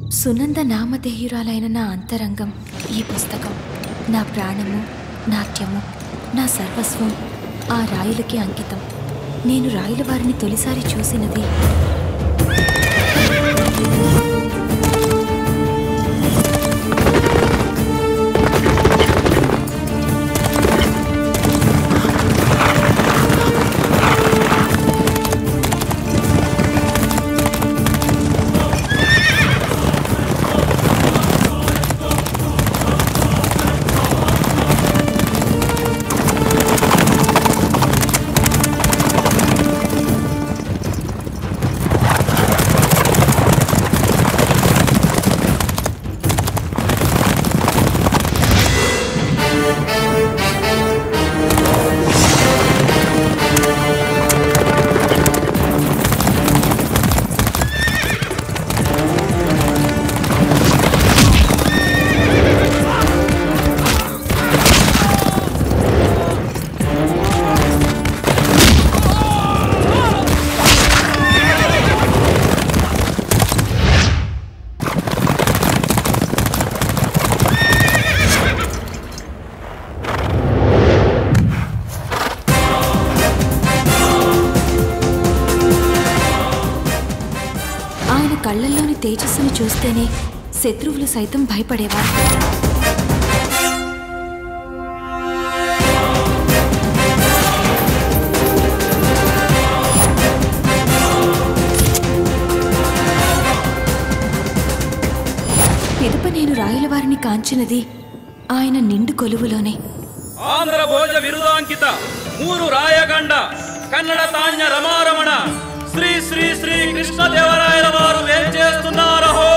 సునంద నామధేయురాలైన నా అంతరంగం ఈ పుస్తకం నా ప్రాణము నాట్యము నా సర్వస్వం ఆ రాయులకి అంకితం నేను రాయుల వారిని తొలిసారి చూసినది ఆయన కళ్ళల్లోని తేజస్సును చూస్తేనే శత్రువులు సైతం భయపడేవారు పిదప నేను రాయుల వారిని కాంచినది ఆయన నిండు కొలువులోనే ఆంధ్ర భోజ విరుదాంకిత మూరు రాయగండ కన్నడ తాన్య రమారమణ శ్రీ శ్రీ శ్రీ కృష్ణదేవరాయల వారు ఏం చేస్తున్నారహో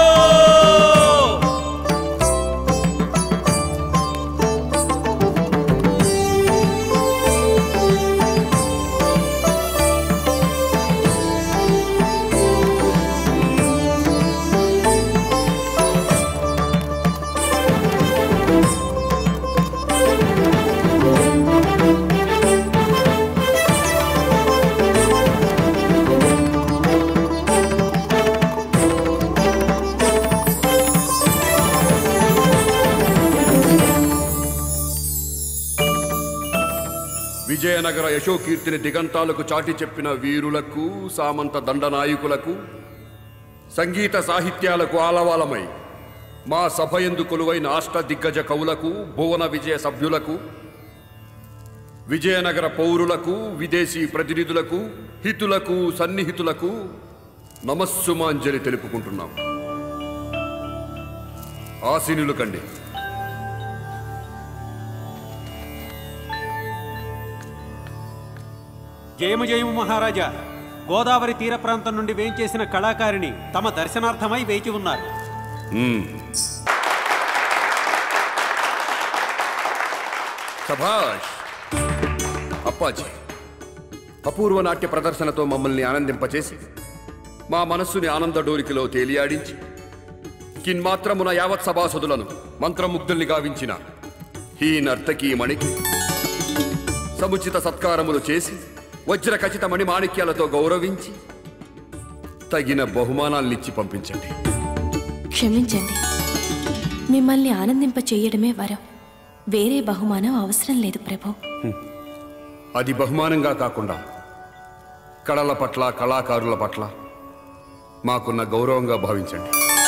విజయనగర యశోకీర్తిని దిగంతాలకు చాటి చెప్పిన వీరులకు సామంత దండనాయకులకు సంగీత సాహిత్యాలకు ఆలవాలమై మా సభ ఎందు కొలువైన అష్ట దిగ్గజ కవులకు భువన విజయ సభ్యులకు విజయనగర పౌరులకు విదేశీ ప్రతినిధులకు హితులకు సన్నిహితులకు నమస్సుమాంజలి తెలుపుకుంటున్నాం ఆశీనులు కండి జయము జయము మహారాజా గోదావరి తీర ప్రాంతం నుండి వేంచేసిన కళాకారిణి తమ దర్శనార్థమై వేచి ఉన్నారు సభాష్ అప్పాజీ అపూర్వ నాట్య ప్రదర్శనతో మమ్మల్ని ఆనందింపచేసి మా మనస్సుని ఆనంద డోరికలో తేలియాడించి కిన్మాత్రమున యావత్ సభాసదులను మంత్రముగ్ధుల్ని గావించిన ఈ నర్తకీమణికి సముచిత సత్కారములు చేసి వజ్ర ఖచ్చిత మణి మాణిక్యాలతో గౌరవించి తగిన బహుమానాలనిచ్చి పంపించండి క్షమించండి మిమ్మల్ని ఆనందింప చేయడమే వరం వేరే బహుమానం అవసరం లేదు ప్రభు అది బహుమానంగా కాకుండా కళల పట్ల కళాకారుల పట్ల మాకున్న గౌరవంగా భావించండి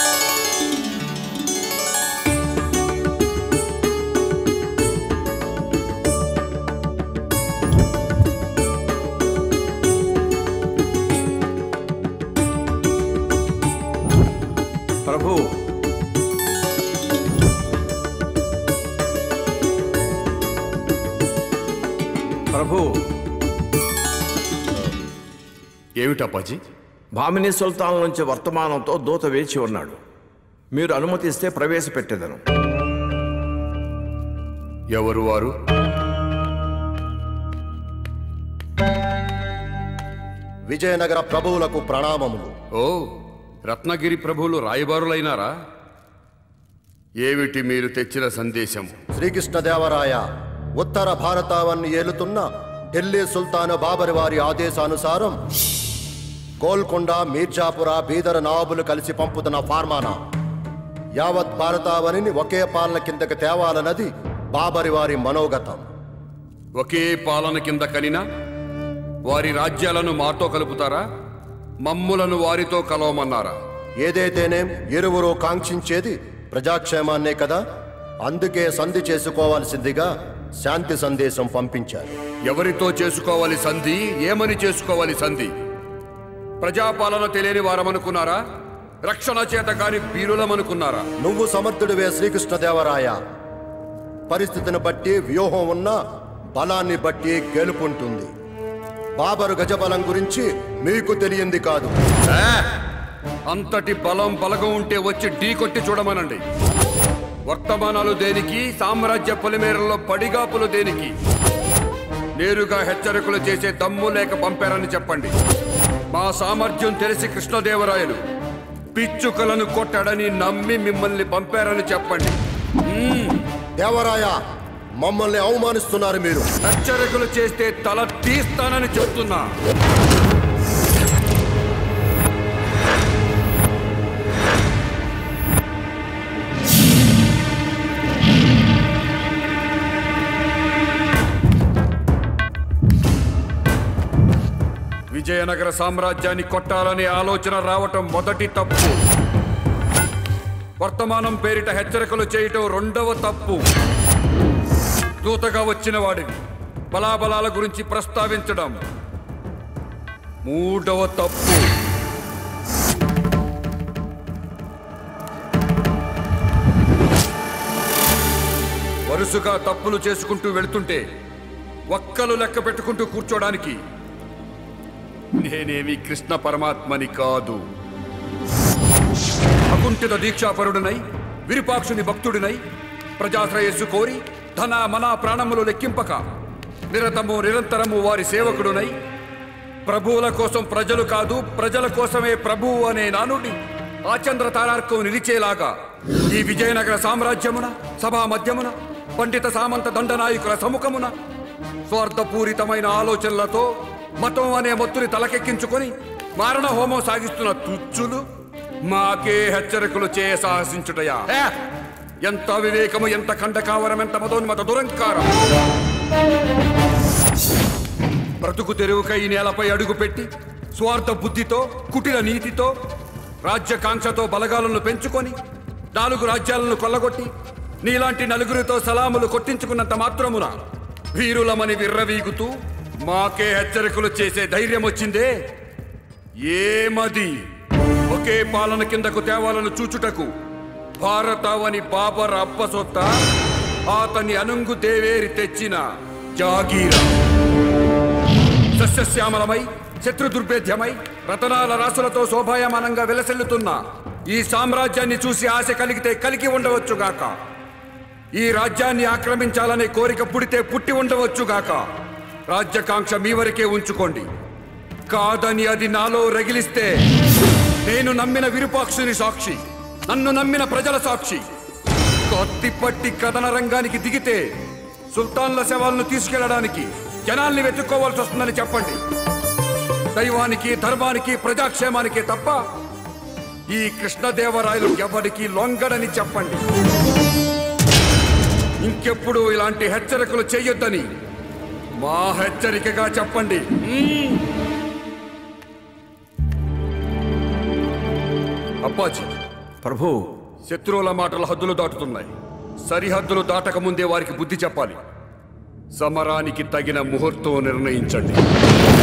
ప్రభు ప్రభు ఏమిటప్పాజీ భామిని సుల్తాన్ నుంచి వర్తమానంతో దూత వేచి ఉన్నాడు మీరు అనుమతిస్తే ప్రవేశపెట్టేదను ఎవరు వారు విజయనగర ప్రభువులకు ప్రణామములు ఓ రత్నగిరి ప్రభువులు రాయబారులైనారా ఏమిటి మీరు తెచ్చిన సందేశం శ్రీకృష్ణదేవరాయ ఉత్తర భారతావన్ని ఏలుతున్న ఢిల్లీ సుల్తాను బాబరి వారి ఆదేశానుసారం గోల్కొండ మీర్జాపుర బీదర్ నవాబులు కలిసి పంపుతున్న ఫార్మానా యావత్ భారతావనిని ఒకే పాలన కిందకి తేవాలన్నది బాబరి వారి మనోగతం ఒకే పాలన కింద కనినా వారి రాజ్యాలను మాతో కలుపుతారా మమ్ములను వారితో కలవమన్నారా ఏదైతేనేం ఇరువురు కాంక్షించేది ప్రజాక్షేమాన్నే కదా అందుకే సంధి చేసుకోవాల్సిందిగా శాంతి సందేశం పంపించారు ఎవరితో చేసుకోవాలి సంధి ఏమని చేసుకోవాలి సంధి ప్రజాపాలన తెలియని వారమనుకున్నారా రక్షణ చేత కాని వీరులమనుకున్నారా నువ్వు సమర్థుడివే శ్రీకృష్ణదేవరాయ పరిస్థితిని బట్టి వ్యూహం ఉన్న బలాన్ని బట్టి గెలుపుంటుంది బాబరు గజబలం గురించి మీకు తెలియంది కాదు ఏ! అంతటి బలం బలగం ఉంటే వచ్చి ఢీ కొట్టి చూడమనండి వర్తమానాలు దేనికి సామ్రాజ్య పొలిమేరల్లో పడిగాపులు దేనికి నేరుగా హెచ్చరికలు చేసే దమ్ము లేక పంపారని చెప్పండి మా సామర్థ్యం తెలిసి కృష్ణదేవరాయలు పిచ్చుకలను కొట్టాడని నమ్మి మిమ్మల్ని పంపారని చెప్పండి దేవరాయ మమ్మల్ని అవమానిస్తున్నారు మీరు హెచ్చరికలు చేస్తే తల తీస్తానని చెప్తున్నా విజయనగర సామ్రాజ్యాన్ని కొట్టాలనే ఆలోచన రావటం మొదటి తప్పు వర్తమానం పేరిట హెచ్చరికలు చేయటం రెండవ తప్పు దూతగా వచ్చిన వాడివి బలాబలాల గురించి ప్రస్తావించడం మూడవ తప్పు వరుసగా తప్పులు చేసుకుంటూ వెళ్తుంటే ఒక్కలు లెక్క పెట్టుకుంటూ కూర్చోడానికి నేనేమి కృష్ణ పరమాత్మని కాదు అకుంఠిత దీక్షాపరుడినై విరూపాక్షుని భక్తుడినై ప్రజాశ్రయస్సు కోరి ధన మన ప్రాణములు లెక్కింపక నిరతము నిరంతరము వారి సేవకుడునై ప్రభువుల కోసం ప్రజలు కాదు ప్రజల కోసమే ప్రభువు అనే నానుడి ఆచంద్ర తారార్కం నిలిచేలాగా ఈ విజయనగర సామ్రాజ్యమున సభా మధ్యమున పండిత సామంత దండనాయకుల సముఖమున స్వార్థపూరితమైన ఆలోచనలతో మతం అనే మత్తుని తలకెక్కించుకొని మారణ హోమం సాగిస్తున్న తుచ్చులు మాకే హెచ్చరికలు చేయ సాహసించుటయా ఏ! ఎంత వివేకము ఎంత ఖండకావరం ఎంత మదోన్మత దురంకారం బ్రతుకు తెరువుకై ఈ నేలపై అడుగుపెట్టి స్వార్థ బుద్ధితో కుటిల నీతితో రాజ్యకాంక్షతో బలగాలను పెంచుకొని నాలుగు రాజ్యాలను కొల్లగొట్టి నీలాంటి నలుగురితో సలాములు కొట్టించుకున్నంత మాత్రమున వీరులమని విర్రవీగుతూ మాకే హెచ్చరికలు చేసే ధైర్యం వచ్చిందే ఏమది ఒకే పాలన కిందకు తేవాలను చూచుటకు భారతావని బాబర్ అప్పసొత్త అతని అనుంగు దేవేరి తెచ్చిన జాగీరా సస్యశ్యామలమై శత్రు దుర్భేద్యమై రతనాల రాసులతో శోభాయమానంగా వెలసెల్లుతున్న ఈ సామ్రాజ్యాన్ని చూసి ఆశ కలిగితే కలిగి ఉండవచ్చుగాక ఈ రాజ్యాన్ని ఆక్రమించాలనే కోరిక పుడితే పుట్టి ఉండవచ్చుగాక రాజ్యకాంక్ష మీ వరకే ఉంచుకోండి కాదని అది నాలో రగిలిస్తే నేను నమ్మిన విరూపాక్షుని సాక్షి నన్ను నమ్మిన ప్రజల సాక్షి కత్తిపట్టి కథన రంగానికి దిగితే సుల్తాన్ల శవాలను తీసుకెళ్లడానికి జనాల్ని వెతుక్కోవాల్సి వస్తుందని చెప్పండి దైవానికి ధర్మానికి ప్రజాక్షేమానికి తప్ప ఈ కృష్ణదేవరాయలు ఎవరికి లొంగడని చెప్పండి ఇంకెప్పుడు ఇలాంటి హెచ్చరికలు చెయ్యొద్దని మా హెచ్చరికగా చెప్పండి మ్మ్. అప్పాజీ ప్రభు శత్రువుల మాటలు హద్దులు దాటుతున్నాయి సరిహద్దులు దాటక ముందే వారికి బుద్ధి చెప్పాలి సమరానికి తగిన ముహూర్తం నిర్ణయించండి